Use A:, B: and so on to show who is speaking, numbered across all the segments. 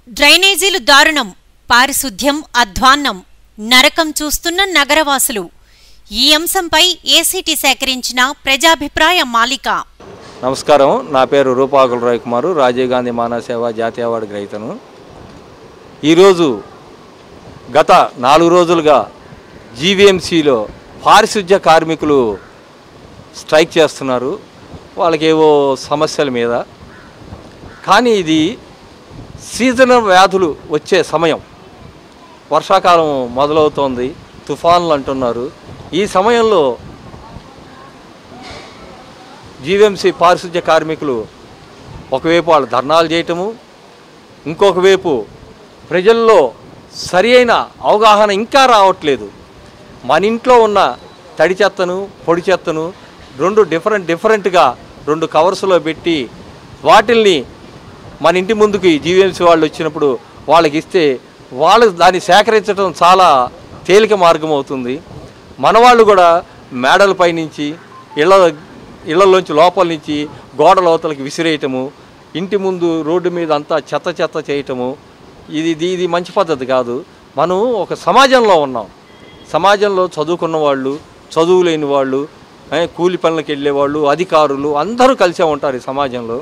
A: డ్రైనేజీలు దారుణం పారిశుద్ధ్యం అధ్వాన్నం నరకం చూస్తున్న నగరవాసులు ఈ అంశంపై ఏసీటీ సేకరించిన ప్రజాభిప్రాయ మాలిక
B: నమస్కారం నా పేరు రూపాకుల రాయ్ కుమారు రాజీవ్ గాంధీ మానవ సేవ జాతీయ అవార్డు గ్రహీతను ఈరోజు గత నాలుగు రోజులుగా జీవీఎంసీలో పారిశుధ్య కార్మికులు స్ట్రైక్ చేస్తున్నారు వాళ్ళకి ఏవో సమస్యల మీద కానీ ఇది సీజనల్ వ్యాధులు వచ్చే సమయం వర్షాకాలం మొదలవుతోంది తుఫాన్లు అంటున్నారు ఈ సమయంలో జీవీఎంసీ పారిశుధ్య కార్మికులు ఒకవైపు వాళ్ళు ధర్నాలు చేయటము ఇంకొక వైపు ప్రజల్లో సరి అయిన అవగాహన ఇంకా రావట్లేదు మన ఇంట్లో ఉన్న తడి చెత్తను పొడి చెత్తను రెండు డిఫరెంట్ డిఫరెంట్గా రెండు కవర్స్లో పెట్టి వాటిల్ని మన ఇంటి ముందుకి జీవీఎంసీ వాళ్ళు వచ్చినప్పుడు వాళ్ళకి ఇస్తే వాళ్ళు దాన్ని సేకరించడం చాలా తేలిక మార్గం అవుతుంది మన వాళ్ళు కూడా మేడలపై నుంచి ఇళ్ళ ఇళ్లలోంచి లోపల నుంచి గోడ లోతలకి విసిరేయటము ఇంటి ముందు రోడ్డు మీద అంతా చెత్త చెత్త చేయటము ఇది ఇది ఇది మంచి పద్ధతి కాదు మనం ఒక సమాజంలో ఉన్నాం సమాజంలో చదువుకున్న వాళ్ళు చదువు లేని వాళ్ళు ఏ, కూలి పనులకు వెళ్ళే వాళ్ళు అధికారులు అందరూ కలిసే ఉంటారు ఈ సమాజంలో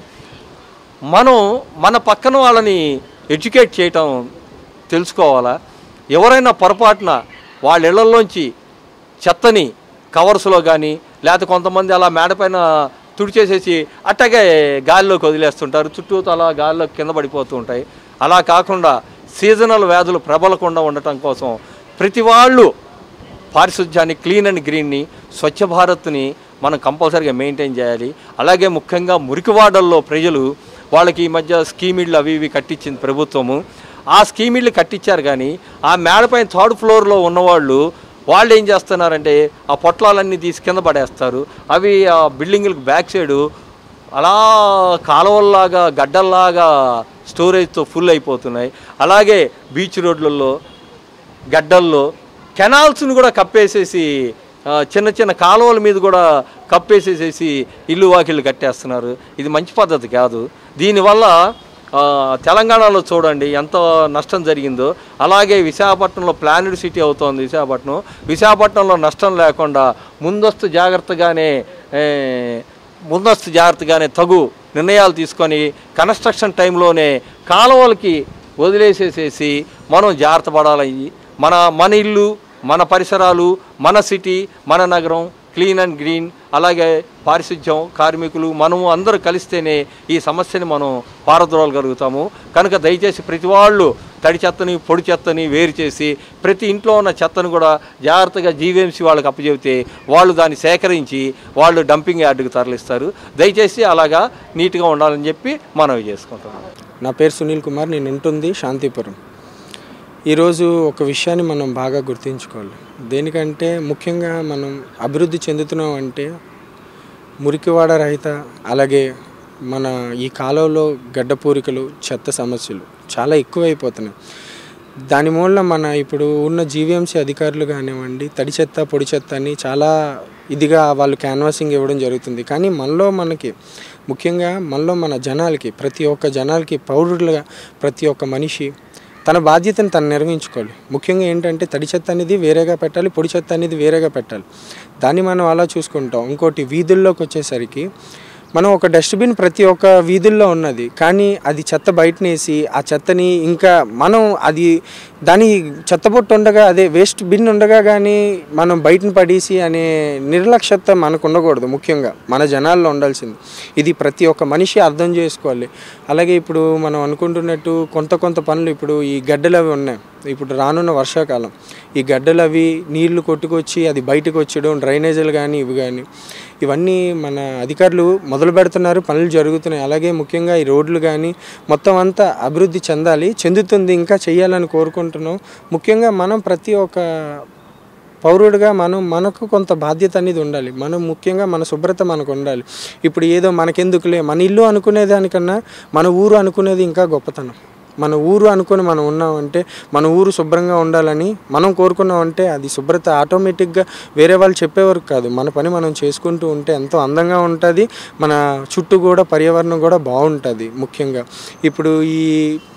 B: మనం మన పక్కన వాళ్ళని ఎడ్యుకేట్ చేయటం తెలుసుకోవాలా ఎవరైనా పొరపాటున వాళ్ళ ఇళ్లలోంచి చెత్తని కవర్స్లో కానీ లేకపోతే కొంతమంది అలా మేడపైన తుడిచేసేసి అట్టగే గాలిలోకి వదిలేస్తుంటారు చుట్టూ అలా గాలిలోకి కింద పడిపోతూ ఉంటాయి అలా కాకుండా సీజనల్ వ్యాధులు ప్రబలకుండా ఉండటం కోసం ప్రతి వాళ్ళు పారిశుధ్యాన్ని క్లీన్ అండ్ గ్రీన్ని స్వచ్ఛ భారత్ని మనం కంపల్సరీగా మెయింటైన్ చేయాలి అలాగే ముఖ్యంగా మురికివాడల్లో ప్రజలు వాళ్ళకి ఈ మధ్య స్కీమిళ్ళు అవి ఇవి కట్టించింది ప్రభుత్వము ఆ స్కీమిళ్ళు కట్టించారు కానీ ఆ మేడపైన థర్డ్ ఫ్లోర్లో ఉన్నవాళ్ళు వాళ్ళు ఏం చేస్తున్నారంటే ఆ పొట్లాలన్నీ తీసి కింద పడేస్తారు అవి ఆ బిల్డింగ్లకు బ్యాక్ సైడు అలా కాలువల్లాగా గడ్డల్లాగా స్టోరేజ్తో ఫుల్ అయిపోతున్నాయి అలాగే బీచ్ రోడ్లలో గడ్డల్లో కెనాల్స్ని కూడా కప్పేసేసి ఆ, చిన్న చిన్న కాలువల మీద కూడా కప్పేసేసేసి ఇల్లు వాకిళ్ళు కట్టేస్తున్నారు ఇది మంచి పద్ధతి కాదు దీనివల్ల ఆ, తెలంగాణలో చూడండి ఎంత నష్టం జరిగిందో అలాగే విశాఖపట్నంలో ప్లానెడ్ సిటీ అవుతోంది విశాఖపట్నం విశాఖపట్నంలో నష్టం లేకుండా ముందస్తు జాగ్రత్తగానే ఏ, ముందస్తు జాగ్రత్తగానే తగు నిర్ణయాలు తీసుకొని కన్స్ట్రక్షన్ టైంలోనే కాలువలకి వదిలేసేసేసి మనం జాగ్రత్త పడాలి మన మన ఇల్లు మన పరిసరాలు మన సిటీ మన నగరం క్లీన్ అండ్ గ్రీన్ అలాగే పారిశుధ్యం కార్మికులు మనము అందరూ కలిస్తేనే ఈ సమస్యని మనం పారద్రోలగలుగుతాము కనుక దయచేసి ప్రతి వాళ్ళు తడి చెత్తని పొడి చెత్తని వేరు చేసి ప్రతి ఇంట్లో ఉన్న చెత్తను కూడా జాగ్రత్తగా జీవీఎంసీ వాళ్ళకి అప్పచెబితే వాళ్ళు దాన్ని సేకరించి వాళ్ళు డంపింగ్ యార్డుకు తరలిస్తారు దయచేసి అలాగా నీట్గా ఉండాలని చెప్పి మనవి చేసుకుంటున్నాం
C: నా పేరు సునీల్ కుమార్ నేను ఉంటుంది శాంతిపురం ఈరోజు ఒక విషయాన్ని మనం బాగా గుర్తుంచుకోవాలి దేనికంటే ముఖ్యంగా మనం అభివృద్ధి చెందుతున్నాం అంటే మురికివాడ రహిత అలాగే మన ఈ కాలంలో గడ్డపూరికలు చెత్త సమస్యలు చాలా ఎక్కువైపోతున్నాయి దాని మూలన మన ఇప్పుడు ఉన్న జీవీఎంసీ అధికారులు కానివ్వండి తడి చెత్త పొడి చెత్త అని చాలా ఇదిగా వాళ్ళు క్యాన్వాసింగ్ ఇవ్వడం జరుగుతుంది కానీ మనలో మనకి ముఖ్యంగా మనలో మన జనాలకి ప్రతి ఒక్క జనాలకి పౌరులుగా ప్రతి ఒక్క మనిషి తన బాధ్యతను తను నిర్వహించుకోవాలి ముఖ్యంగా ఏంటంటే తడి చెత్త అనేది వేరేగా పెట్టాలి పొడి చెత్త అనేది వేరేగా పెట్టాలి దాన్ని మనం అలా చూసుకుంటాం ఇంకోటి వీధుల్లోకి వచ్చేసరికి మనం ఒక డస్ట్బిన్ ప్రతి ఒక్క వీధుల్లో ఉన్నది కానీ అది చెత్త బయటనేసి ఆ చెత్తని ఇంకా మనం అది దాని చెత్త పొట్టు ఉండగా అదే వేస్ట్ బిన్ ఉండగా కానీ మనం బయటను పడేసి అనే నిర్లక్ష్యత మనకు ఉండకూడదు ముఖ్యంగా మన జనాల్లో ఉండాల్సింది ఇది ప్రతి ఒక్క మనిషి అర్థం చేసుకోవాలి అలాగే ఇప్పుడు మనం అనుకుంటున్నట్టు కొంత కొంత పనులు ఇప్పుడు ఈ గడ్డలు అవి ఉన్నాయి ఇప్పుడు రానున్న వర్షాకాలం ఈ గడ్డలు అవి నీళ్లు కొట్టుకొచ్చి అది బయటకు వచ్చడం డ్రైనేజీలు కానీ ఇవి కానీ ఇవన్నీ మన అధికారులు మొదలు పెడుతున్నారు పనులు జరుగుతున్నాయి అలాగే ముఖ్యంగా ఈ రోడ్లు కానీ మొత్తం అంతా అభివృద్ధి చెందాలి చెందుతుంది ఇంకా చేయాలని కోరుకుంటున్నాం ముఖ్యంగా మనం ప్రతి ఒక్క పౌరుడిగా మనం మనకు కొంత బాధ్యత అనేది ఉండాలి మనం ముఖ్యంగా మన శుభ్రత మనకు ఉండాలి ఇప్పుడు ఏదో మనకెందుకులే మన ఇల్లు అనుకునే దానికన్నా మన ఊరు అనుకునేది ఇంకా గొప్పతనం మన ఊరు అనుకుని మనం ఉన్నామంటే మన ఊరు శుభ్రంగా ఉండాలని మనం కోరుకున్నామంటే అది శుభ్రత ఆటోమేటిక్గా వేరే వాళ్ళు చెప్పేవారు కాదు మన పని మనం చేసుకుంటూ ఉంటే ఎంతో అందంగా ఉంటుంది మన చుట్టూ కూడా పర్యావరణం కూడా బాగుంటుంది ముఖ్యంగా ఇప్పుడు ఈ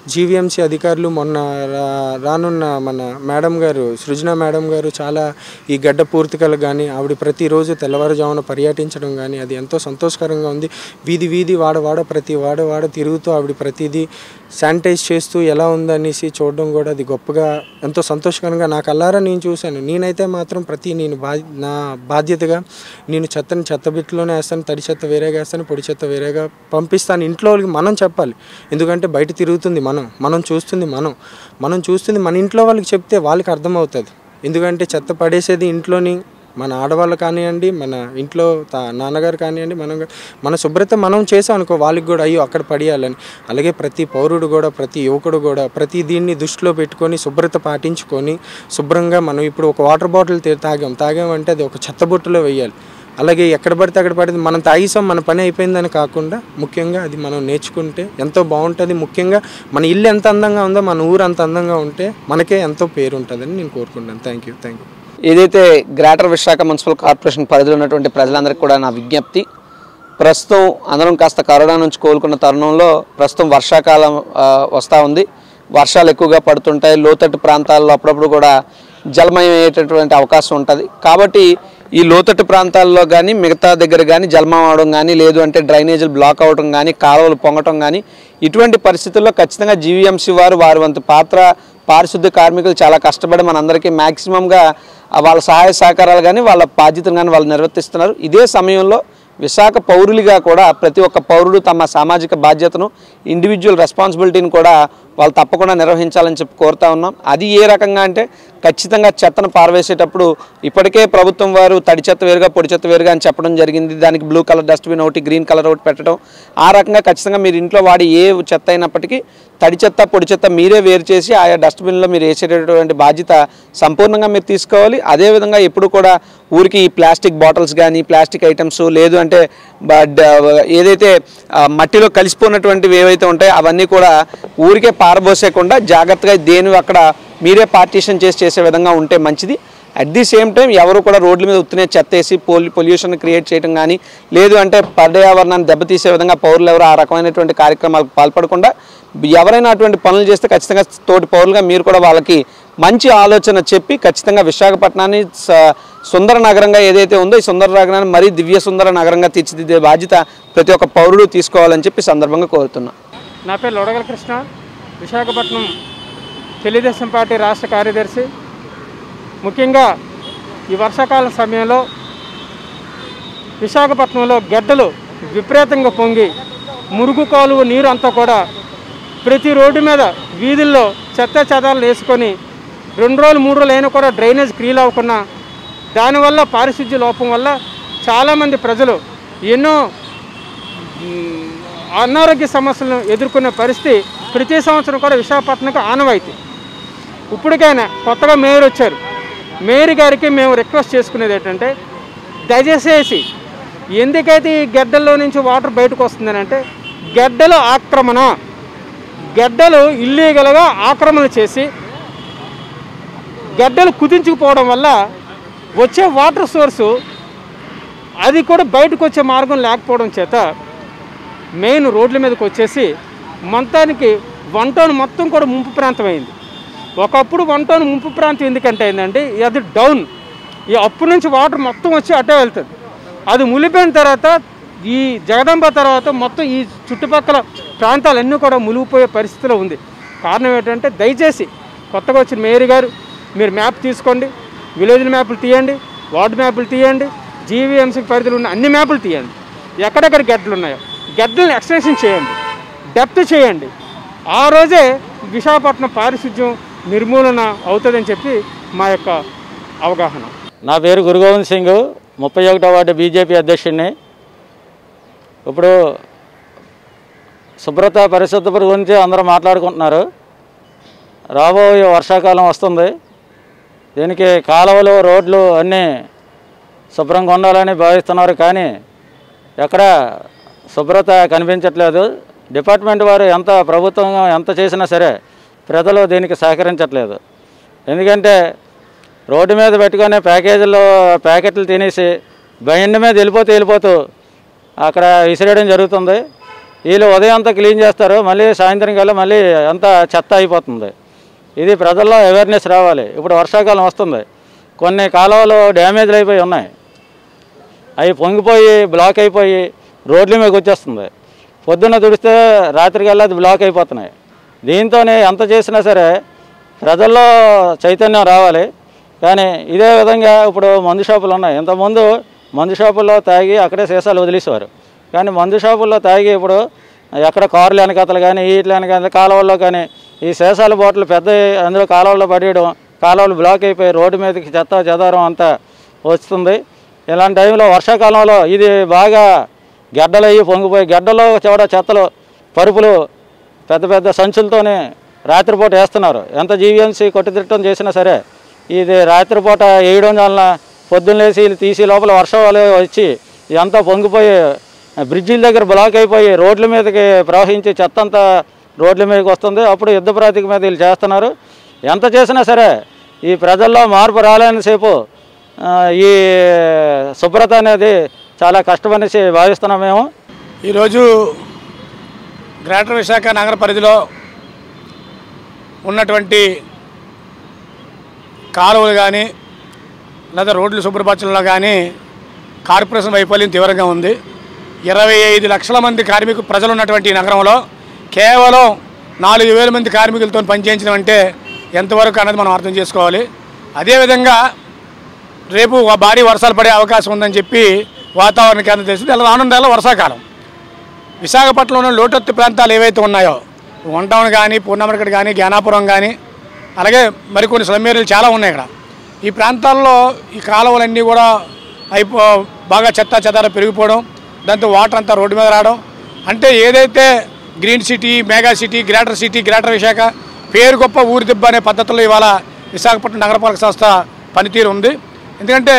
C: జీవీఎంసీ అధికారులు మొన్న రా రానున్న మన మేడం గారు సృజన మేడం గారు చాలా ఈ గడ్డ పూర్తికలు కానీ ఆవిడ ప్రతిరోజు తెల్లవారుజామున పర్యటించడం కానీ అది ఎంతో సంతోషకరంగా ఉంది వీధి వీధి వాడ వాడ ప్రతి వాడ వాడ తిరుగుతూ ఆవిడ ప్రతిదీ శానిటైజ్ చేస్తూ ఎలా ఉందనేసి చూడడం కూడా అది గొప్పగా ఎంతో సంతోషకరంగా నాకు అల్లారా నేను చూశాను నేనైతే మాత్రం ప్రతి నేను బా నా బాధ్యతగా నేను చెత్తని చెత్త బిట్టులోనే వేస్తాను తడి చెత్త వేరేగా వేస్తాను పొడి చెత్త వేరేగా పంపిస్తాను ఇంట్లో వాళ్ళకి మనం చెప్పాలి ఎందుకంటే బయట తిరుగుతుంది మనం మనం చూస్తుంది మనం మనం చూస్తుంది మన ఇంట్లో వాళ్ళకి చెప్తే వాళ్ళకి అర్థమవుతుంది ఎందుకంటే చెత్త పడేసేది ఇంట్లోని మన ఆడవాళ్ళు కానివ్వండి మన ఇంట్లో తా- నాన్నగారు కానివ్వండి మనం గా- మన శుభ్రత మనం చేసాం అనుకో వాళ్ళకి కూడా అయ్యో అక్కడ పడేయాలని అలాగే ప్రతి పౌరుడు కూడా ప్రతి యువకుడు కూడా ప్రతి దీన్ని దృష్టిలో పెట్టుకొని శుభ్రత పాటించుకొని శుభ్రంగా మనం ఇప్పుడు ఒక వాటర్ బాటిల్ తే- తాగాం తాగామంటే అది ఒక చెత్త బుట్టలో వేయాలి అలాగే ఎక్కడ పడితే అక్కడ పడితే మనం తాగిసాం మన పని అయిపోయిందని కాకుండా ముఖ్యంగా అది మనం నేర్చుకుంటే ఎంతో బాగుంటుంది ముఖ్యంగా మన ఇల్లు ఎంత అందంగా ఉందో మన ఊరు అంత అందంగా ఉంటే మనకే ఎంతో పేరు ఉంటుందని నేను కోరుకుంటాను థ్యాంక్ యూ థ్యాంక్ యూ
D: ఏదైతే గ్రేటర్ విశాఖ మున్సిపల్ కార్పొరేషన్ పరిధిలో ఉన్నటువంటి ప్రజలందరికీ కూడా నా విజ్ఞప్తి ప్రస్తుతం అందరం కాస్త కరోనా నుంచి కోలుకున్న తరుణంలో ప్రస్తుతం వర్షాకాలం ఆ, వస్తూ ఉంది వర్షాలు ఎక్కువగా పడుతుంటాయి లోతట్టు ప్రాంతాల్లో అప్పుడప్పుడు కూడా జలమయం అయ్యేటటువంటి అవకాశం ఉంటుంది కాబట్టి ఈ లోతట్టు ప్రాంతాల్లో కానీ మిగతా దగ్గర కానీ జలమయం అవడం కానీ లేదు అంటే డ్రైనేజీలు బ్లాక్ అవడం కానీ కాలువలు పొంగటం కానీ ఇటువంటి పరిస్థితుల్లో ఖచ్చితంగా జీవీఎంసీ వారు వారి వంతు పాత్ర పారిశుద్ధ్య కార్మికులు చాలా కష్టపడి మనందరికీ మ్యాక్సిమంగా వాళ్ళ సహాయ సహకారాలు కానీ వాళ్ళ బాధ్యతను కానీ వాళ్ళు నిర్వర్తిస్తున్నారు ఇదే సమయంలో విశాఖ పౌరులుగా కూడా ప్రతి ఒక్క పౌరుడు తమ సామాజిక బాధ్యతను ఇండివిజువల్ రెస్పాన్సిబిలిటీని కూడా వాళ్ళు తప్పకుండా నిర్వహించాలని చెప్పి కోరుతా ఉన్నాం అది ఏ రకంగా అంటే ఖచ్చితంగా చెత్తను పారవేసేటప్పుడు ఇప్పటికే ప్రభుత్వం వారు తడి చెత్త వేరుగా పొడి చెత్త వేరుగా అని చెప్పడం జరిగింది దానికి బ్లూ కలర్ డస్ట్బిన్ ఒకటి గ్రీన్ కలర్ ఒకటి పెట్టడం ఆ రకంగా ఖచ్చితంగా మీరు ఇంట్లో వాడి ఏ చెత్త అయినప్పటికీ తడి చెత్త పొడి చెత్త మీరే వేరు చేసి ఆయా డస్ట్బిన్లో మీరు వేసేటటువంటి బాధ్యత సంపూర్ణంగా మీరు తీసుకోవాలి అదేవిధంగా ఎప్పుడు కూడా ఊరికి ఈ ప్లాస్టిక్ బాటిల్స్ కానీ ప్లాస్టిక్ ఐటమ్స్ లేదు అంటే బ- డ- ఏదైతే ఆ, మట్టిలో కలిసిపోయినటువంటివి ఏవైతే ఉంటాయో అవన్నీ కూడా ఊరికే పారబోసేయకుండా జాగ్రత్తగా దేని అక్కడ మీరే పార్టీషన్ చేసి చేసే విధంగా ఉంటే మంచిది అట్ ది సేమ్ టైం ఎవరు కూడా రోడ్ల మీద ఉత్తునే చెత్త వేసి పోల్ పొల్యూషన్ క్రియేట్ చేయడం కానీ లేదు అంటే పర్యావరణాన్ని దెబ్బతీసే విధంగా పౌరులు ఎవరు ఆ రకమైనటువంటి కార్యక్రమాలకు పాల్పడకుండా ఎవరైనా అటువంటి పనులు చేస్తే ఖచ్చితంగా తోటి పౌరులుగా మీరు కూడా వాళ్ళకి మంచి ఆలోచన చెప్పి ఖచ్చితంగా విశాఖపట్నాన్ని స- సుందర నగరంగా ఏదైతే ఉందో ఈ సుందర నగరాన్ని మరీ దివ్య సుందర నగరంగా తీర్చిదిద్దే బాధ్యత ప్రతి ఒక్క పౌరుడు తీసుకోవాలని చెప్పి సందర్భంగా కోరుతున్నా
E: నా పేరు లొడగల కృష్ణ విశాఖపట్నం తెలుగుదేశం పార్టీ రాష్ట్ర కార్యదర్శి ముఖ్యంగా ఈ వర్షాకాలం సమయంలో విశాఖపట్నంలో గడ్డలు విపరీతంగా పొంగి మురుగు కాలువ నీరు అంతా కూడా ప్రతి రోడ్డు మీద వీధుల్లో చెత్త చెదాలను వేసుకొని రెండు రోజులు మూడు రోజులు అయినా కూడా డ్రైనేజ్ క్లీన్ అవ్వకుండా దానివల్ల పారిశుద్ధ్య లోపం వల్ల చాలామంది ప్రజలు ఎన్నో మ్, అనారోగ్య సమస్యలను ఎదుర్కొనే పరిస్థితి ప్రతి సంవత్సరం కూడా విశాఖపట్నంకి ఆనవాయితీ ఇప్పటికైనా కొత్తగా మేయర్ వచ్చారు మేయర్ గారికి మేము రిక్వెస్ట్ చేసుకునేది ఏంటంటే దయచేసి ఎందుకైతే ఈ గడ్డల్లో నుంచి వాటర్ బయటకు వస్తుందని అంటే గడ్డల ఆక్రమణ గడ్డలు ఇల్లీగల్గా ఆక్రమణ చేసి గడ్డలు కుదించుకుపోవడం వల్ల వచ్చే వాటర్ సోర్సు అది కూడా బయటకు వచ్చే మార్గం లేకపోవడం చేత మెయిన్ రోడ్ల మీదకి వచ్చేసి మొత్తానికి వన్ టౌన్ మొత్తం కూడా ముంపు ప్రాంతం అయింది ఒకప్పుడు వన్ టౌన్ ముంపు ప్రాంతం ఎందుకంటే అయిందంటే అది డౌన్ ఈ అప్పు నుంచి వాటర్ మొత్తం వచ్చి అటే వెళ్తుంది అది మునిపోయిన తర్వాత ఈ జగదంబ తర్వాత మొత్తం ఈ చుట్టుపక్కల ప్రాంతాలన్నీ కూడా మునిగిపోయే పరిస్థితిలో ఉంది కారణం ఏంటంటే దయచేసి కొత్తగా వచ్చిన మేయర్ గారు మీరు మ్యాప్ తీసుకోండి విలేజ్ మ్యాప్లు తీయండి వార్డు మ్యాప్లు తీయండి జీవీఎంసీ పరిధిలో ఉన్న అన్ని మ్యాప్లు తీయండి ఎక్కడెక్కడ గడ్డలు ఉన్నాయో గడ్డలను ఎక్స్టెన్షన్ చేయండి డెప్త్ చేయండి ఆ రోజే విశాఖపట్నం పారిశుద్ధ్యం నిర్మూలన అవుతుందని చెప్పి మా యొక్క అవగాహన
F: నా పేరు గురుగోవింద్ సింగ్ ముప్పై ఒకటో వార్డు బీజేపీ అధ్యక్షుడిని ఇప్పుడు శుభ్రత పరిశుద్ధ గురించి అందరూ మాట్లాడుకుంటున్నారు రాబోయే వర్షాకాలం వస్తుంది దీనికి కాలువలు రోడ్లు అన్నీ శుభ్రంగా ఉండాలని భావిస్తున్నారు కానీ ఎక్కడ శుభ్రత కనిపించట్లేదు డిపార్ట్మెంట్ వారు ఎంత ప్రభుత్వం ఎంత చేసినా సరే ప్రజలు దీనికి సహకరించట్లేదు ఎందుకంటే రోడ్డు మీద పెట్టుకొని ప్యాకేజీల్లో ప్యాకెట్లు తినేసి బండి మీద వెళ్ళిపోతూ వెళ్ళిపోతూ అక్కడ విసిరేయడం జరుగుతుంది వీళ్ళు ఉదయం అంతా క్లీన్ చేస్తారు మళ్ళీ సాయంత్రం కల్లా మళ్ళీ అంతా చెత్త అయిపోతుంది ఇది ప్రజల్లో అవేర్నెస్ రావాలి ఇప్పుడు వర్షాకాలం వస్తుంది కొన్ని కాలువలు డ్యామేజ్లు అయిపోయి ఉన్నాయి అవి పొంగిపోయి బ్లాక్ అయిపోయి రోడ్ల మీదకి వచ్చేస్తుంది పొద్దున్న తుడిస్తే రాత్రికల్లా అది బ్లాక్ అయిపోతున్నాయి దీంతోనే ఎంత చేసినా సరే ప్రజల్లో చైతన్యం రావాలి కానీ ఇదే విధంగా ఇప్పుడు మందు షాపులు ఉన్నాయి ఇంతకుముందు మందు షాపుల్లో తాగి అక్కడే సీసాలు వదిలేసేవారు కానీ మందు షాపుల్లో తాగి ఇప్పుడు ఎక్కడ కార్లు వెనకతలు కానీ వీటి వెనక కాలువల్లో కానీ ఈ సీసాల బాటిల్ పెద్ద అందులో కాలువల్లో పడేయడం కాలువలు బ్లాక్ అయిపోయి రోడ్డు మీదకి చెత్త చెదారం అంతా వస్తుంది ఇలాంటి టైంలో వర్షాకాలంలో ఇది బాగా గడ్డలు అయ్యి పొంగిపోయి గడ్డలో చివర చెత్తలు పరుపులు పెద్ద పెద్ద సంచులతోనే రాత్రిపూట వేస్తున్నారు ఎంత జీవీఎంసీ కొట్టుదిట్టం చేసినా సరే ఇది రాత్రిపూట వేయడం వలన పొద్దున్న లేచి వీళ్ళు తీసి లోపల వర్షాలు వచ్చి ఇదంతా పొంగిపోయి బ్రిడ్జిల దగ్గర బ్లాక్ అయిపోయి రోడ్ల మీదకి ప్రవహించి చెత్త అంతా రోడ్ల మీదకి వస్తుంది అప్పుడు యుద్ధ ప్రాతిక మీద వీళ్ళు చేస్తున్నారు ఎంత చేసినా సరే ఈ ప్రజల్లో మార్పు రాలేనిసేపు ఆ, ఈ శుభ్రత అనేది చాలా కష్టమనేసి భావిస్తున్నాం మేము
G: ఈరోజు గ్రేటర్ విశాఖ నగర పరిధిలో ఉన్నటువంటి కాలువలు కానీ లేదా రోడ్లు శుభ్రపరచడంలో కానీ కార్పొరేషన్ వైఫల్యం తీవ్రంగా ఉంది ఇరవై ఐదు లక్షల మంది కార్మికు ప్రజలు ఉన్నటువంటి ఈ నగరంలో కేవలం నాలుగు వేల మంది కార్మికులతో పనిచేయించడం అంటే ఎంతవరకు అన్నది మనం అర్థం చేసుకోవాలి అదేవిధంగా రేపు భారీ వర్షాలు పడే అవకాశం ఉందని చెప్పి వాతావరణ కేంద్రం తెలిసింది అలా రానున్న నెలలో వర్షాకాలం విశాఖపట్నంలో లోటత్తు ప్రాంతాలు ఏవైతే ఉన్నాయో వన్ టౌన్ కానీ పూర్ణమరకట్ కానీ జ్ఞానాపురం కానీ అలాగే మరికొన్ని స్లమ్ ఏరియాలు చాలా ఉన్నాయి ఇక్కడ ఈ ప్రాంతాల్లో ఈ కాలువలన్నీ కూడా అయిపో బాగా చెత్త చెదార పెరిగిపోవడం దాంతో వాటర్ అంతా రోడ్డు మీద రావడం అంటే ఏదైతే green city mega city greater city greater Visakha పేరు గొప్ప ఊరి దిబ్బ అనే పద్ధతిలో ఇవాళ విశాఖపట్నం నగరపాలక సంస్థ పనితీరు ఉంది ఎందుకంటే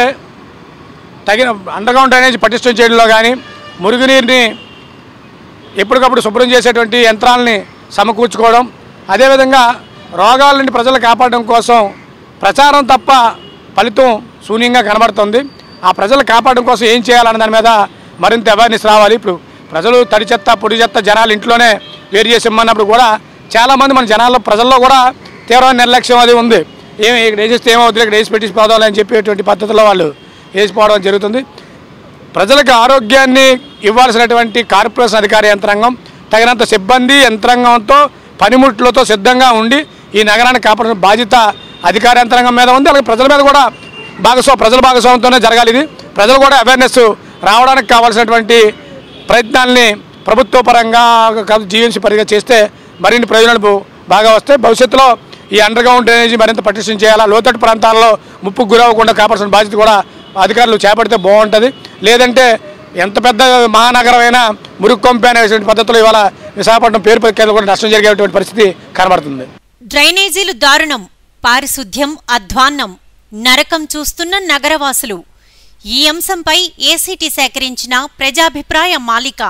G: తగిన అండర్గ్రౌండ్ డ్రైనేజ్ పటిష్టం చేయడంలో కానీ మురుగునీరుని ఎప్పటికప్పుడు శుభ్రం చేసేటువంటి యంత్రాలని సమకూర్చుకోవడం అదేవిధంగా రోగాల నుండి ప్రజలు కాపాడడం కోసం ప్రచారం తప్ప ఫలితం శూన్యంగా కనబడుతుంది ఆ ప్రజలు కాపాడడం కోసం ఏం చేయాలన్న దాని మీద మరింత అవేర్నెస్ రావాలి ఇప్పుడు ప్రజలు తడి చెత్త పొడి చెత్త జనాలు ఇంట్లోనే వేరు చేసి ఇమ్మన్నప్పుడు కూడా చాలామంది మన జనాల్లో ప్రజల్లో కూడా తీవ్రమైన నిర్లక్ష్యం అది ఉంది ఏమి ఇక్కడ వేసేస్తే ఏమవుతుంది ఇక్కడ వేసి పెట్టేసి పోదాం అని చెప్పేటువంటి పద్ధతిలో వాళ్ళు వేసిపోవడం జరుగుతుంది ప్రజలకు ఆరోగ్యాన్ని ఇవ్వాల్సినటువంటి కార్పొరేషన్ అధికార యంత్రాంగం తగినంత సిబ్బంది యంత్రాంగంతో పనిముట్లతో సిద్ధంగా ఉండి ఈ నగరాన్ని కాపాడాల్సిన బాధ్యత అధికార యంత్రాంగం మీద ఉంది అలాగే ప్రజల మీద కూడా భాగస్వా ప్రజల భాగస్వామ్యంతోనే జరగాలి ఇది ప్రజలు కూడా అవేర్నెస్ రావడానికి కావాల్సినటువంటి ప్రయత్నాల్ని ప్రభుత్వ పరంగా కాదు జీవీఎంసీ పరంగా చేస్తే మరిన్ని ప్రయోజనాలు బాగా వస్తాయి భవిష్యత్తులో ఈ అండర్ గ్రౌండ్ డ్రైనేజీ మరింత పటిష్టం చేయాలా లోతట్టు ప్రాంతాల్లో ముప్పుకు గురవ్వకుండా కాపాడాల్సిన బాధ్యత కూడా అధికారులు చేపడితే బాగుంటుంది లేదంటే ఎంత పెద్ద మహానగరమైనా మురుగు కొంపే అనేటువంటి పద్ధతిలో ఇవాళ విశాఖపట్నం పేరు ప్రఖ్యాతులు కూడా నష్టం జరిగేటువంటి పరిస్థితి కనబడుతుంది
A: డ్రైనేజీలు దారుణం పారిశుద్ధ్యం అధ్వాన్నం నరకం చూస్తున్న నగరవాసులు ఈ అంశంపై ఏసీటీ సేకరించిన ప్రజాభిప్రాయ మాలిక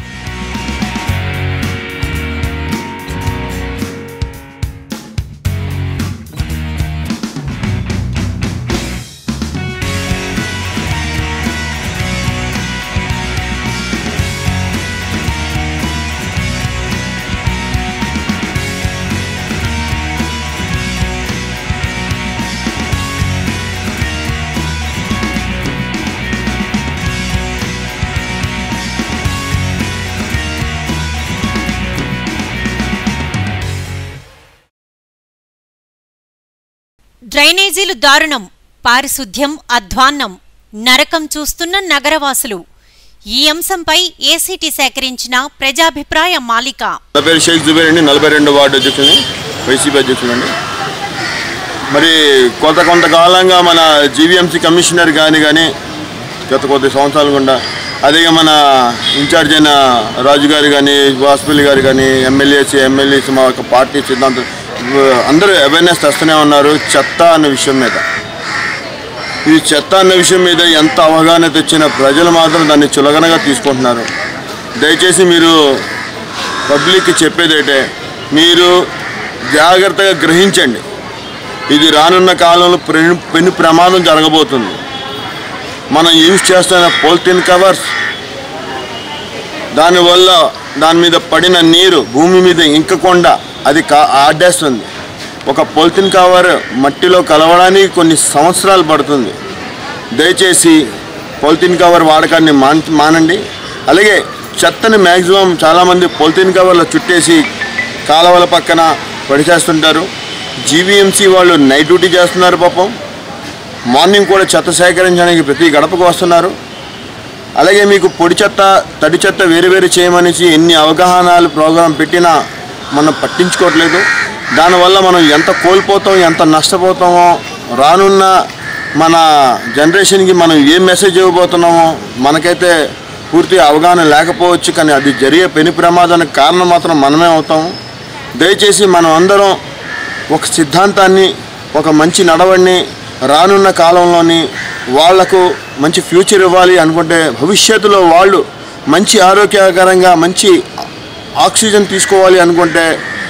A: డ్రైనేజీలు దారుణం పారిశుద్ధ్యం అధ్వాన్నం నరకం చూస్తున్న నగరవాసులు ఈ అంశంపై ఏసీటీ సేకరించిన ప్రజాభిప్రాయ మాలిక
H: నా పేరు షేక్ జుబేర్ అండి నలభై రెండు వార్డు అధ్యక్షుని వైసీపీ అధ్యక్షుడు అండి మరి కొంత కొంతకాలంగా మన జీవీఎంసీ కమిషనర్ కానీ కానీ గత కొద్ది సంవత్సరాలు గుండా అదే మన ఇన్ఛార్జ్ అయిన రాజు గారు కానీ వాసుపల్లి గారు కానీ ఎమ్మెల్యేస్ ఎమ్మెల్యేస్ మా యొక్క పార్టీ సిద్ధాంతం అందరూ అవేర్నెస్ తెస్తూనే ఉన్నారు చెత్త అన్న విషయం మీద ఈ చెత్త అన్న విషయం మీద ఎంత అవగాహన తెచ్చిన ప్రజలు మాత్రం దాన్ని చులకనగా తీసుకుంటున్నారు దయచేసి మీరు పబ్లిక్కి చెప్పేదేంటే మీరు జాగ్రత్తగా గ్రహించండి ఇది రానున్న కాలంలో పెను పెను ప్రమాదం జరగబోతుంది మనం యూజ్ చేస్తున్న పోలిథిన్ కవర్స్ దానివల్ల దాని మీద పడిన నీరు భూమి మీద ఇంకకుండా అది కా ఆడేస్తుంది ఒక పొలిథిన్ కవర్ మట్టిలో కలవడానికి కొన్ని సంవత్సరాలు పడుతుంది దయచేసి పొలిథిన్ కవర్ వాడకాన్ని మాన్ మానండి అలాగే చెత్తని మ్యాక్సిమం చాలామంది పొలిథిన్ కవర్లో చుట్టేసి కాలువల పక్కన పడిచేస్తుంటారు జీవీఎంసీ వాళ్ళు నైట్ డ్యూటీ చేస్తున్నారు పాపం మార్నింగ్ కూడా చెత్త సేకరించడానికి ప్రతి గడపకు వస్తున్నారు అలాగే మీకు పొడి చెత్త తడి చెత్త వేరు వేరు చేయమనేసి ఎన్ని అవగాహనలు ప్రోగ్రాం పెట్టినా మనం పట్టించుకోవట్లేదు దానివల్ల మనం ఎంత కోల్పోతాం ఎంత నష్టపోతామో రానున్న మన జనరేషన్కి మనం ఏం మెసేజ్ ఇవ్వబోతున్నామో మనకైతే పూర్తి అవగాహన లేకపోవచ్చు కానీ అది జరిగే పెను ప్రమాదానికి కారణం మాత్రం మనమే అవుతాము దయచేసి మనం అందరం ఒక సిద్ధాంతాన్ని ఒక మంచి నడవడిని రానున్న కాలంలోని వాళ్లకు మంచి ఫ్యూచర్ ఇవ్వాలి అనుకుంటే భవిష్యత్తులో వాళ్ళు మంచి ఆరోగ్యకరంగా మంచి ఆక్సిజన్ తీసుకోవాలి అనుకుంటే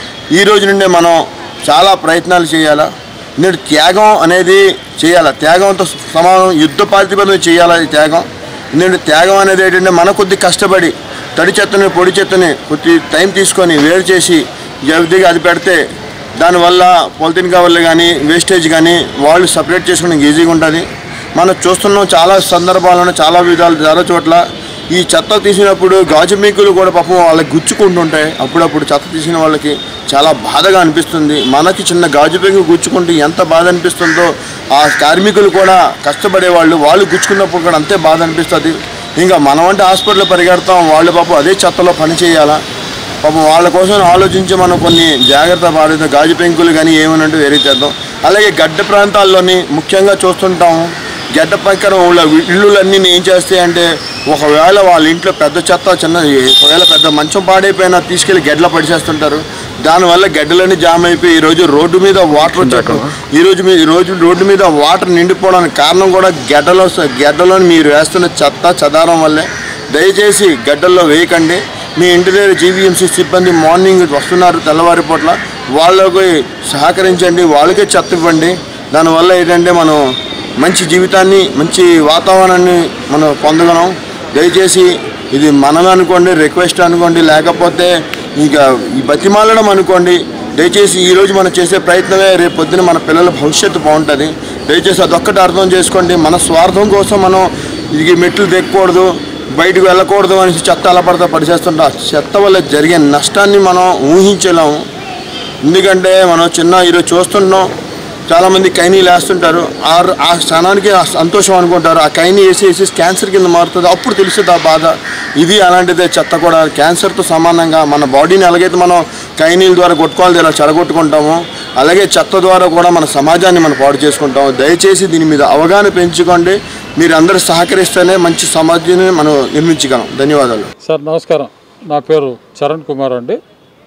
H: ఈ రోజు నుండే మనం చాలా ప్రయత్నాలు చేయాలా నేడు త్యాగం అనేది చేయాలి త్యాగంతో సమానం యుద్ధ ప్రాతిపదికన చేయాలి ఈ త్యాగం ఎందుకంటే త్యాగం అనేది ఏంటంటే మన కొద్ది కష్టపడి తడి చెత్తని పొడి చెత్తని కొద్ది టైం తీసుకొని వేరు చేసి జల్దీగా అది పెడితే దానివల్ల పాలిథిన్ కవర్లు కానీ వేస్టేజ్ కానీ వాళ్ళు సపరేట్ చేసుకోవడానికి ఈజీగా ఉంటుంది మనం చూస్తున్నాం చాలా సందర్భాలను చాలా విధాలు చాలా చోట్ల ఈ చెత్త తీసినప్పుడు గాజు మీకులు కూడా పాపం వాళ్ళకి గుచ్చుకుంటుంటాయి అప్పుడప్పుడు చెత్త తీసిన వాళ్ళకి చాలా బాధగా అనిపిస్తుంది మనకి చిన్న గాజు పెంకు గుచ్చుకుంటే ఎంత బాధ అనిపిస్తుందో ఆ కార్మికులు కూడా కష్టపడే వాళ్ళు వాళ్ళు గుచ్చుకున్నప్పుడు కూడా అంతే బాధ అనిపిస్తుంది ఇంకా మనం అంటే హాస్పిటల్లో పరిగెడతాం వాళ్ళు పాపం అదే చెత్తలో పని చేయాలా పాపం వాళ్ళ కోసం ఆలోచించి మనం కొన్ని జాగ్రత్త పాడుతాం గాజు పెంకులు కానీ ఏమనంటే వేరే చేద్దాం అలాగే గడ్డ ప్రాంతాల్లోని ముఖ్యంగా చూస్తుంటాము గడ్డ పక్కన వాళ్ళ ఇళ్ళులన్నీ ఏం చేస్తాయంటే ఒకవేళ వాళ్ళ ఇంట్లో పెద్ద చెత్త చిన్న ఒకవేళ పెద్ద మంచం పాడైపోయినా తీసుకెళ్లి గడ్డలో పడిచేస్తుంటారు దానివల్ల గడ్డలన్నీ జామ్ అయిపోయి ఈ రోజు రోడ్డు మీద వాటర్ వచ్చాక ఈ రోజు మీ- ఈ రోజు రోడ్డు మీద వాటర్ నిండిపోవడానికి కారణం కూడా గడ్డలో గడ్డలో మీరు వేస్తున్న చెత్త చెదారం వల్లే దయచేసి గడ్డల్లో వేయకండి మీ ఇంటి దగ్గర జీవీఎంసీ సిబ్బంది మార్నింగ్ వస్తున్నారు తెల్లవారి పూట్ల వాళ్ళకి సహకరించండి వాళ్ళకే చెత్త ఇవ్వండి దానివల్ల ఏంటంటే మనం మంచి జీవితాన్ని మంచి వాతావరణాన్ని మనం పొందగలం దయచేసి ఇది మనం అనుకోండి రిక్వెస్ట్ అనుకోండి లేకపోతే ఇక ఈ బతిమాలడం అనుకోండి దయచేసి ఈరోజు మనం చేసే ప్రయత్నమే రేపు పొద్దున మన పిల్లల భవిష్యత్తు బాగుంటుంది దయచేసి అదొక్కటి అర్థం చేసుకోండి మన స్వార్థం కోసం మనం ఇది మెట్లు దిక్కకూడదు బయటకు వెళ్ళకూడదు అనేసి చెత్త అలా పడతా పడిచేస్తుంటే ఆ చెత్త వల్ల జరిగే నష్టాన్ని మనం ఊహించలేము ఎందుకంటే మనం చిన్న ఈరోజు చూస్తున్నాం చాలామంది కైనీలు వేస్తుంటారు ఆ ఆ క్షణానికి ఆ సంతోషం అనుకుంటారు ఆ కైనీ వేసి వేసి క్యాన్సర్ కింద మారుతుంది అప్పుడు తెలుస్తుంది ఆ బాధ ఇది అలాంటిదే చెత్త కూడా క్యాన్సర్తో సమానంగా మన బాడీని ఎలాగైతే మనం కైనీల ద్వారా కొట్టుకోవాలి ఇలా చెడగొట్టుకుంటామో అలాగే చెత్త ద్వారా కూడా మన సమాజాన్ని మనం పాడు చేసుకుంటాము దయచేసి దీని మీద అవగాహన పెంచుకోండి మీరు అందరూ సహకరిస్తేనే మంచి సమాజాన్ని మనం నిర్మించగలం ధన్యవాదాలు
I: సార్ నమస్కారం నా పేరు చరణ్ కుమార్ అండి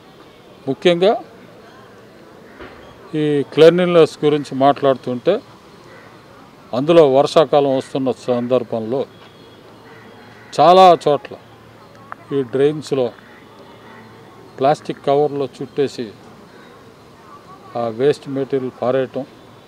I: ముఖ్యంగా ఈ క్లీన్లీనెస్ గురించి మాట్లాడుతుంటే అందులో వర్షాకాలం వస్తున్న సందర్భంలో చాలా చోట్ల ఈ డ్రైన్స్లో ప్లాస్టిక్ కవర్లో చుట్టేసి ఆ వేస్ట్ మెటీరియల్ పారేయటం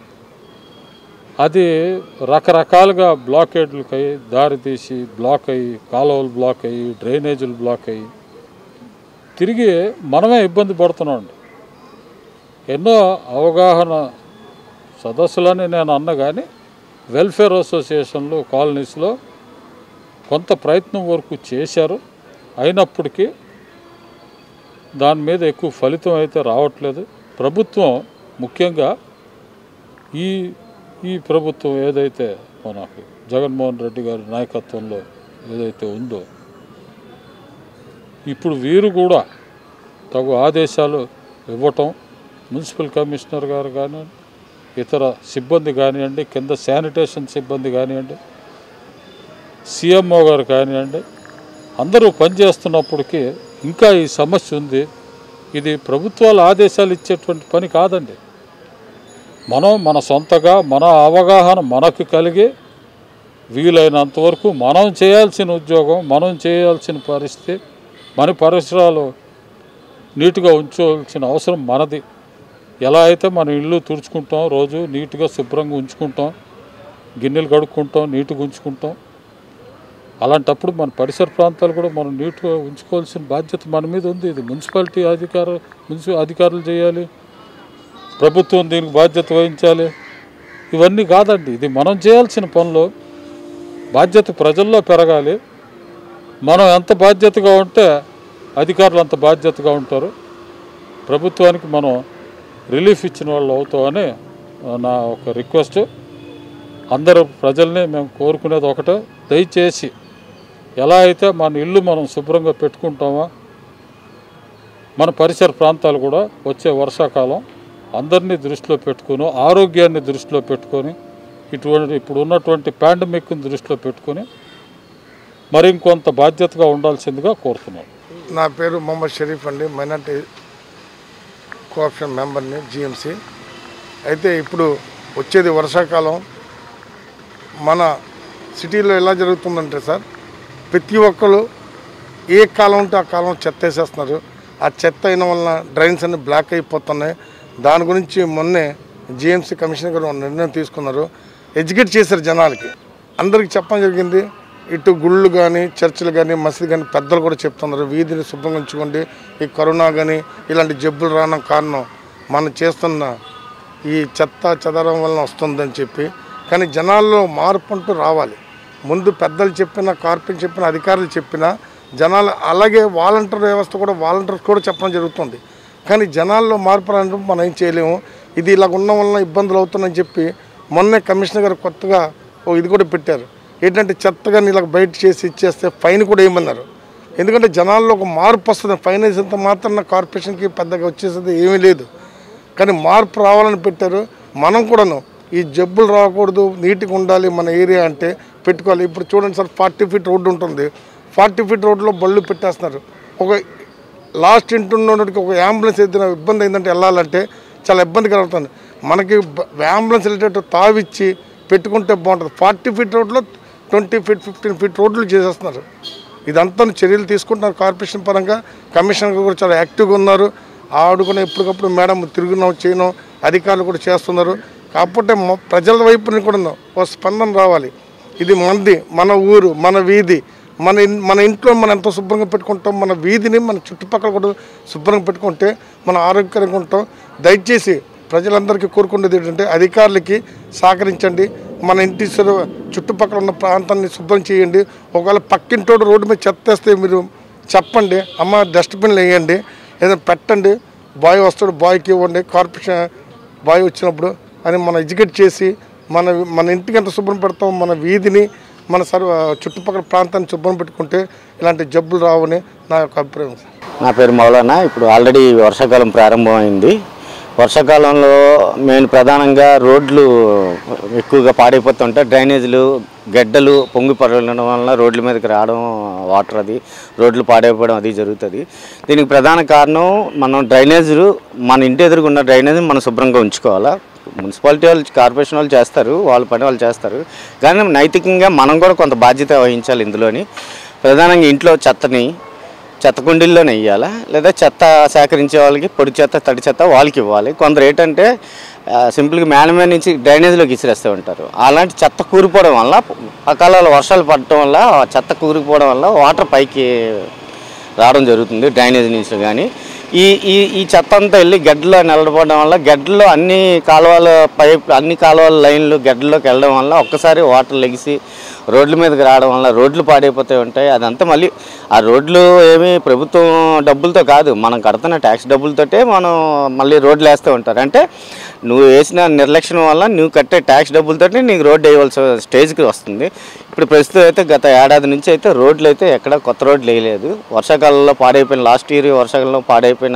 I: అది రకరకాలుగా బ్లాకేడ్లకు అయ్యి దారి తీసి బ్లాక్ అయ్యి కాలువలు బ్లాక్ అయ్యి డ్రైనేజీలు బ్లాక్ అయ్యి తిరిగి మనమే ఇబ్బంది పడుతున్నాం ఎన్నో అవగాహన సదస్సులని నేను అన్న కానీ వెల్ఫేర్ అసోసియేషన్లు కాలనీస్లో కొంత ప్రయత్నం వరకు చేశారు అయినప్పటికీ దాని మీద ఎక్కువ ఫలితం అయితే రావట్లేదు ప్రభుత్వం ముఖ్యంగా ఈ ఈ ప్రభుత్వం ఏదైతే మనకు జగన్మోహన్ రెడ్డి గారి నాయకత్వంలో ఏదైతే ఉందో ఇప్పుడు వీరు కూడా తగు ఆదేశాలు ఇవ్వటం మున్సిపల్ కమిషనర్ గారు కానివ్వండి ఇతర సిబ్బంది కానివ్వండి కింద శానిటేషన్ సిబ్బంది కానివ్వండి సిఎంఓ గారు కానివ్వండి అందరూ పనిచేస్తున్నప్పటికీ ఇంకా ఈ సమస్య ఉంది ఇది ప్రభుత్వాలు ఆదేశాలు ఇచ్చేటువంటి పని కాదండి మనం మన సొంతగా మన అవగాహన మనకు కలిగి వీలైనంత వరకు మనం చేయాల్సిన ఉద్యోగం మనం చేయాల్సిన పరిస్థితి మన పరిసరాలు నీట్గా ఉంచవలసిన అవసరం మనది ఎలా అయితే మన ఇల్లు తుడుచుకుంటాం రోజు నీట్గా శుభ్రంగా ఉంచుకుంటాం గిన్నెలు కడుక్కుంటాం నీట్గా ఉంచుకుంటాం అలాంటప్పుడు మన పరిసర ప్రాంతాలు కూడా మనం నీట్గా ఉంచుకోవాల్సిన బాధ్యత మన మీద ఉంది ఇది మున్సిపాలిటీ అధికార మున్సిపల్ అధికారులు చేయాలి ప్రభుత్వం దీనికి బాధ్యత వహించాలి ఇవన్నీ కాదండి ఇది మనం చేయాల్సిన పనులు బాధ్యత ప్రజల్లో పెరగాలి మనం ఎంత బాధ్యతగా ఉంటే అధికారులు అంత బాధ్యతగా ఉంటారు ప్రభుత్వానికి మనం రిలీఫ్ ఇచ్చిన వాళ్ళు అవుతామని ఆ, నా ఒక రిక్వెస్ట్ అందరూ ప్రజల్ని మేము కోరుకునేది ఒకటే దయచేసి ఎలా అయితే మన ఇల్లు మనం శుభ్రంగా పెట్టుకుంటామో మన పరిసర ప్రాంతాలు కూడా వచ్చే వర్షాకాలం అందరినీ దృష్టిలో పెట్టుకొని ఆరోగ్యాన్ని దృష్టిలో పెట్టుకొని ఇటువంటి ఇప్పుడు ఉన్నటువంటి పాండమిక్ని దృష్టిలో పెట్టుకొని మరి ఇంకొంత బాధ్యతగా ఉండాల్సిందిగా కోరుతున్నాను
J: నా పేరు మొహమ్మద్ షరీఫ్ అండి మైనార్టీ కోఆప్షన్ మెంబర్ని జిఎంసి అయితే ఇప్పుడు వచ్చేది వర్షాకాలం మన సిటీలో ఎలా జరుగుతుందంటే సార్ ప్రతి ఒక్కరు ఏ కాలం ఉంటే ఆ కాలం చెత్త వేసేస్తున్నారు ఆ చెత్త అయిన వలన డ్రైన్స్ అన్ని బ్లాక్ అయిపోతున్నాయి దాని గురించి మొన్నే జిఎంసీ కమిషనర్ గారు ఒక నిర్ణయం తీసుకున్నారు ఎడ్యుకేట్ చేశారు జనాలకి అందరికి చెప్పడం జరిగింది ఇటు గుళ్ళు కానీ చర్చిలు కానీ మసీదు కానీ పెద్దలు కూడా చెప్తున్నారు వీధిని శుభ్రంగా ఉంచుకోండి ఈ కరోనా కానీ ఇలాంటి జబ్బులు రావడం కారణం మనం చేస్తున్న ఈ చెత్త చెదరం వలన వస్తుందని చెప్పి కానీ జనాల్లో మార్పు అంటూ రావాలి ముందు పెద్దలు చెప్పిన కార్పొరేట్ చెప్పిన అధికారులు చెప్పిన జనాలు అలాగే వాలంటీర్ వ్యవస్థ కూడా వాలంటీర్స్ కూడా చెప్పడం జరుగుతుంది కానీ జనాల్లో మార్పు రావడం మనం ఏం చేయలేము ఇది ఇలా ఉండడం వలన ఇబ్బందులు అవుతున్నాయని చెప్పి మొన్నే కమిషనర్ గారు కొత్తగా ఓ ఇది కూడా పెట్టారు ఏంటంటే చెత్తగా ఇలా బయట చేసి ఇచ్చేస్తే ఫైన్ కూడా వేయమన్నారు ఎందుకంటే జనాల్లో ఒక మార్పు వస్తుంది ఫైన్ వేసినంత మాత్రం కార్పొరేషన్కి పెద్దగా వచ్చేసేది ఏమీ లేదు కానీ మార్పు రావాలని పెట్టారు మనం కూడాను ఈ జబ్బులు రాకూడదు నీట్గా ఉండాలి మన ఏరియా అంటే పెట్టుకోవాలి ఇప్పుడు చూడండి సార్ ఫార్టీ ఫీట్ రోడ్డు ఉంటుంది ఫార్టీ ఫీట్ రోడ్లో బళ్ళు పెట్టేస్తున్నారు ఒక లాస్ట్ ఇంటున్నోడికి ఒక అంబులెన్స్ ఏదైనా ఇబ్బంది అయిందంటే వెళ్ళాలంటే చాలా ఇబ్బంది కలుగుతుంది మనకి బ- అంబులెన్స్ వెళ్ళేటట్టు తావిచ్చి పెట్టుకుంటే బాగుంటుంది ఫార్టీ ఫీట్ రోడ్లో ట్వంటీ ఫీట్ ఫిఫ్టీన్ ఫీట్ రోడ్లు చేసేస్తున్నారు ఇదంతా చర్యలు తీసుకుంటున్నారు కార్పొరేషన్ పరంగా కమిషనర్ కూడా చాలా యాక్టివ్గా ఉన్నారు ఆడుకుని ఎప్పటికప్పుడు మేడం తిరుగున్నాం చేయను అధికారులు కూడా చేస్తున్నారు కాకపోతే మొ- ప్రజల వైపు నుంచి కూడా ఒక స్పందన రావాలి ఇది మనది మన ఊరు మన వీధి మన ఇన్- మన ఇంట్లో మనం ఎంతో శుభ్రంగా పెట్టుకుంటాం మన వీధిని మన చుట్టుపక్కల కూడా శుభ్రంగా పెట్టుకుంటే మనం ఆరోగ్యకరంగా ఉంటాం దయచేసి ప్రజలందరికీ కోరుకునేది ఏంటంటే అధికారులకి సహకరించండి మన ఇంటి చురు- చుట్టుపక్కల ఉన్న ప్రాంతాన్ని శుభ్రం చేయండి ఒకవేళ పక్కింటోడు రోడ్డు మీద చెత్త వేస్తే మీరు చెప్పండి అమ్మ డస్ట్బిన్లు వేయండి ఏదైనా పెట్టండి బాయ్ వస్తాడు బాయ్కి ఇవ్వండి కార్పొరేషన్ బాయ్ వచ్చినప్పుడు అని మనం ఎడ్యుకేట్ చేసి మన మన ఇంటికి ఎంత శుభ్రం పెడతాం మన వీధిని మన సర్వ చుట్టుపక్కల ప్రాంతాన్ని శుభ్రం పెట్టుకుంటే ఇలాంటి జబ్బులు రావని నా యొక్క అభిప్రాయం సార్
K: నా పేరు మౌలానా ఇప్పుడు ఆల్రెడీ వర్షాకాలం ప్రారంభమైంది వర్షాకాలంలో మెయిన్ ప్రధానంగా రోడ్లు ఎక్కువగా పాడైపోతుంటే డ్రైనేజీలు గడ్డలు పొంగి పడడం వలన రోడ్ల మీదకి రావడం వాటర్ అది రోడ్లు పాడైపోవడం అది జరుగుతుంది దీనికి ప్రధాన కారణం మనం డ్రైనేజీలు మన ఇంటి ఎదురుగున్న డ్రైనేజీని మనం శుభ్రంగా ఉంచుకోవాలా మున్సిపాలిటీ వాళ్ళు కార్పొరేషన్ వాళ్ళు చేస్తారు వాళ్ళ పని వాళ్ళు చేస్తారు కానీ నైతికంగా మనం కూడా కొంత బాధ్యత వహించాలి ఇందులోని ప్రధానంగా ఇంట్లో చెత్తని చెత్త కుండీల్లోనే వేయాలా లేదా చెత్త సేకరించే వాళ్ళకి పొడి చెత్త తడి చెత్త వాళ్ళకి ఇవ్వాలి కొందరు ఏంటంటే ఆ, సింపుల్గా మేడ మీద నుంచి డ్రైనేజీలోకి ఇసిరేస్తూ ఉంటారు అలాంటి చెత్త కూరిపోవడం వల్ల అకాలాల వర్షాలు పడటం వల్ల ఆ చెత్త కూరుకుపోవడం వల్ల వాటర్ పైకి రావడం జరుగుతుంది డ్రైనేజ్ నుంచి కానీ ఈ ఈ ఈ చెత్త అంతా వెళ్ళి గడ్డలో నిలబడడం వల్ల గడ్డలో అన్ని కాలువల పైప్ అన్ని కాలువల లైన్లు గడ్డలోకి వెళ్ళడం వల్ల ఒక్కసారి వాటర్ లెగిసి రోడ్ల మీదకి రావడం వల్ల రోడ్లు పాడైపోతూ ఉంటాయి అదంతా మళ్ళీ ఆ రోడ్లు ఏమి ప్రభుత్వం డబ్బులతో కాదు మనం కడుతున్న ట్యాక్స్ డబ్బులతోటే మనం మళ్ళీ రోడ్లు వేస్తూ ఉంటారు అంటే నువ్వు వేసిన నిర్లక్ష్యం వల్ల నువ్వు కట్టే ట్యాక్స్ డబ్బులతోటి నీకు రోడ్డు వేయవలసిన స్టేజ్కి వస్తుంది ఇప్పుడు ప్రస్తుతం అయితే గత ఏడాది నుంచి అయితే రోడ్లు అయితే ఎక్కడ కొత్త రోడ్లు వేయలేదు వర్షాకాలంలో పాడైపోయిన లాస్ట్ ఇయర్ వర్షాకాలంలో పాడైపోయిన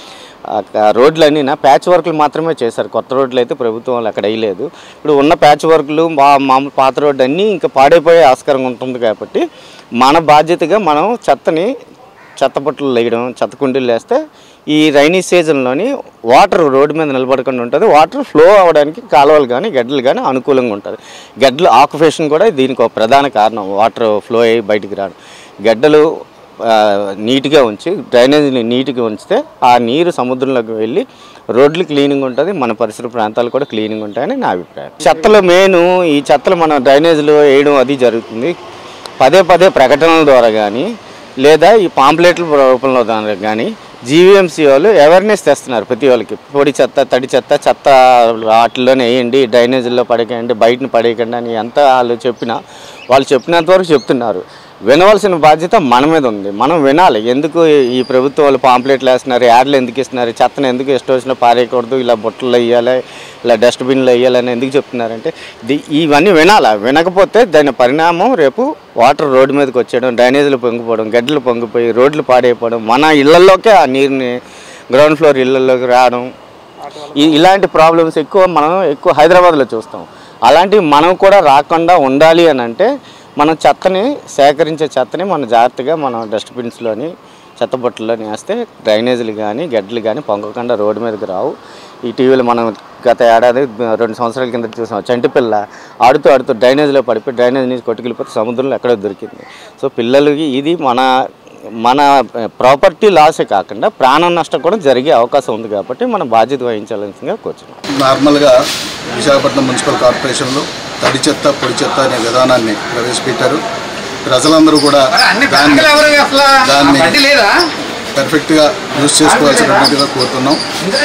K: ఆ క- రోడ్లన్నీ నా ప్యాచ్ వర్క్లు మాత్రమే చేశారు కొత్త రోడ్లు అయితే ప్రభుత్వం వాళ్ళు అక్కడ వేయలేదు ఇప్పుడు ఉన్న ప్యాచ్ వర్క్లు మా మామూలు పాత రోడ్డు అన్నీ ఇంకా పాడైపోయే ఆస్కారం ఉంటుంది కాబట్టి మన బాధ్యతగా మనం చెత్తని చెత్త బుట్టలు వేయడం చెత్త కుండీలు వేస్తే ఈ రైనీ సీజన్లోని వాటర్ రోడ్డు మీద నిలబడకుండా ఉంటుంది వాటర్ ఫ్లో అవ్వడానికి కాలువలు కానీ గడ్డలు కానీ అనుకూలంగా ఉంటుంది గడ్డలు ఆక్యుపేషన్ కూడా దీనికి ఒక ప్రధాన కారణం వాటర్ ఫ్లో అయ్యి బయటికి రావడం గడ్డలు ఆ, నీట్గా ఉంచి డ్రైనేజీని నీట్గా ఉంచితే ఆ నీరు సముద్రంలోకి వెళ్ళి రోడ్లు క్లీనింగ్ ఉంటుంది మన పరిసర ప్రాంతాలు కూడా క్లీనింగ్ ఉంటాయని నా అభిప్రాయం చెత్తలో మెయిన్ ఈ చెత్తలు మన డ్రైనేజీలో వేయడం అది జరుగుతుంది పదే పదే ప్రకటనల ద్వారా కానీ లేదా ఈ పాంప్లెట్ల రూపంలో ద్వారా కానీ జీవీఎంసీ వాళ్ళు అవేర్నెస్ తెస్తున్నారు ప్రతి వాళ్ళకి పొడి చెత్త తడి చెత్త చెత్త వాటిల్లోనే వేయండి డ్రైనేజీల్లో పడేయండి బయటని పడేయకండి అని ఎంత వాళ్ళు చెప్పినా వాళ్ళు చెప్పినంత వరకు చెప్తున్నారు వినవలసిన బాధ్యత మన మీద ఉంది మనం వినాలి ఎందుకు ఈ ప్రభుత్వం వాళ్ళు పాంప్లెట్లు వేస్తున్నారు యాడ్లు ఎందుకు ఇస్తున్నారు చెత్తను ఎందుకు ఇష్టం వచ్చినా పారేయకూడదు ఇలా బుట్టలు వేయాలి ఇలా డస్ట్బిన్లు వేయాలని ఎందుకు చెప్తున్నారంటే ది- ఇవన్నీ వినాలి వినకపోతే దాని పరిణామం రేపు వాటర్ రోడ్డు మీదకి వచ్చేయడం డ్రైనేజీలు పొంగిపోవడం గడ్డలు పొంగిపోయి రోడ్లు పాడైపోవడం మన ఇళ్లలోకే ఆ నీరుని గ్రౌండ్ ఫ్లోర్ ఇళ్లలోకి రావడం ఈ ఇలాంటి ప్రాబ్లమ్స్ ఎక్కువ మనం ఎక్కువ హైదరాబాద్లో చూస్తాం అలాంటివి మనం కూడా రాకుండా ఉండాలి అని అంటే మనం చెత్తని సేకరించే చెత్తని మనం జాగ్రత్తగా మనం డస్ట్బిన్స్లోని చెత్తబుట్టలోని వేస్తే డ్రైనేజీలు కానీ గడ్డలు కానీ పొంగకుండా రోడ్డు మీదకి రావు ఈ టీవీలో మనం గత ఏడాది రెండు సంవత్సరాల కింద చూసాం చంటి పిల్ల ఆడుతూ ఆడుతూ డ్రైనేజ్లో పడిపోయి డ్రైనేజ్ నుంచి కొట్టుకెళ్ళిపోతే సముద్రంలో ఎక్కడో దొరికింది సో పిల్లలకి ఇది మన మన ప్రాపర్టీ లాసే కాకుండా ప్రాణ నష్టం కూడా జరిగే అవకాశం ఉంది కాబట్టి మనం బాధ్యత వహించాల్సిందిగా కూర్చున్నాం
L: నార్మల్గా విశాఖపట్నం మున్సిపల్ కార్పొరేషన్లో తడి చెత్త పొడి చెత్త అనే విధానాన్ని ప్రవేశపెట్టారు ప్రజలందరూ కూడా దాన్ని దాన్ని పర్ఫెక్ట్గా యూజ్ చేసుకోవాల్సినటువంటిగా కోరుతున్నాం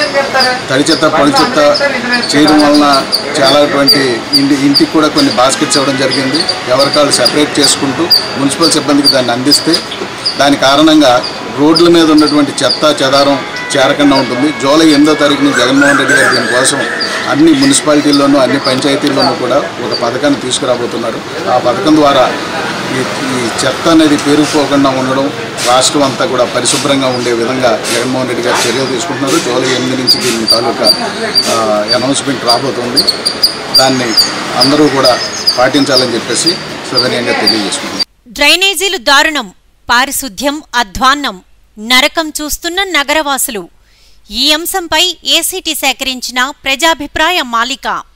L: తడి చెత్త పొడి చెత్త చేయడం వలన చాలాటువంటి ఇంటి ఇంటికి కూడా కొన్ని బాస్కెట్స్ ఇవ్వడం జరిగింది ఎవరికాళ్ళు సెపరేట్ చేసుకుంటూ మున్సిపల్ సిబ్బందికి దాన్ని అందిస్తే దాని కారణంగా రోడ్ల మీద ఉన్నటువంటి చెత్త చెదారం చేరకుండా ఉంటుంది జూలై ఎనిమిదో తారీఖున జగన్మోహన్ రెడ్డి గారు దీనికోసం అన్ని మున్సిపాలిటీల్లోనూ అన్ని పంచాయతీల్లోనూ కూడా ఒక పథకాన్ని తీసుకురాబోతున్నారు ఆ పథకం ద్వారా ఈ ఈ చెత్త అనేది పేరుకుపోకుండా ఉండడం రాష్ట్రం అంతా కూడా పరిశుభ్రంగా ఉండే విధంగా జగన్మోహన్ రెడ్డి గారు చర్యలు తీసుకుంటున్నారు జూలై ఎనిమిది నుంచి దీని తాలూకా అనౌన్స్మెంట్ రాబోతుంది దాన్ని అందరూ కూడా పాటించాలని చెప్పేసి సవినయంగా తెలియజేసుకుంటున్నాం
A: డ్రైనేజీలు దారుణం పారిశుద్ధ్యం అధ్వాన్నం నరకం చూస్తున్న నగరవాసులు ఈ అంశంపై ఏసీటీ సేకరించిన ప్రజాభిప్రాయ మాలిక